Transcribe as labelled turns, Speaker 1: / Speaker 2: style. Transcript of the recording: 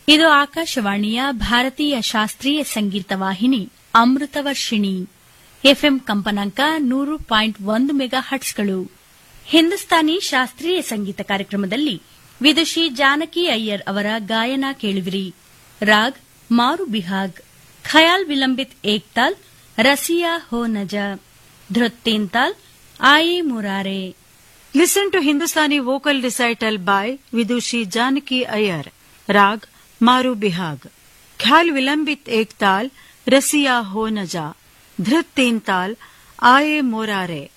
Speaker 1: ಇದು ಆಕಾಶವಾಣಿಯ ಭಾರತೀಯ ಶಾಸ್ತ್ರೀಯ ಸಂಗೀತ ವಾಹಿನಿ ಅಮೃತವರ್ಷಿಣಿ ಎಫ್ಎಂ ಕಂಪನಾಂಕ ನೂರು ಪಾಯಿಂಟ್ ಒಂದು ಮೆಗಾ ಹಟ್ಸ್ಗಳು ಹಿಂದೂಸ್ತಾನಿ ಶಾಸ್ತ್ರೀಯ ಸಂಗೀತ ಕಾರ್ಯಕ್ರಮದಲ್ಲಿ ವಿದುಷಿ ಜಾನಕಿ ಅಯ್ಯರ್ ಅವರ ಗಾಯನ ಕೇಳುವಿರಿ ರಾಗ್ ಮಾರು ಬಿಹಾಗ್ ಖಯಾಲ್ ವಿಲಂಬಿತ್ ಏಕ್ತಾಲ್ ರಸಿಯಾ ಹೋ ನಜ ಧೃತ್ತೇಂತಾಲ್ ಆಯಿ ಮುರಾರೆ
Speaker 2: Listen to Hindustani vocal recital by Vidushi Janaki Iyer. Rag Maru Bihag. Khyal Vilambit Ek Tal, Rasiya Ho Naja. Dhrit Teen Tal, Aaye Morare.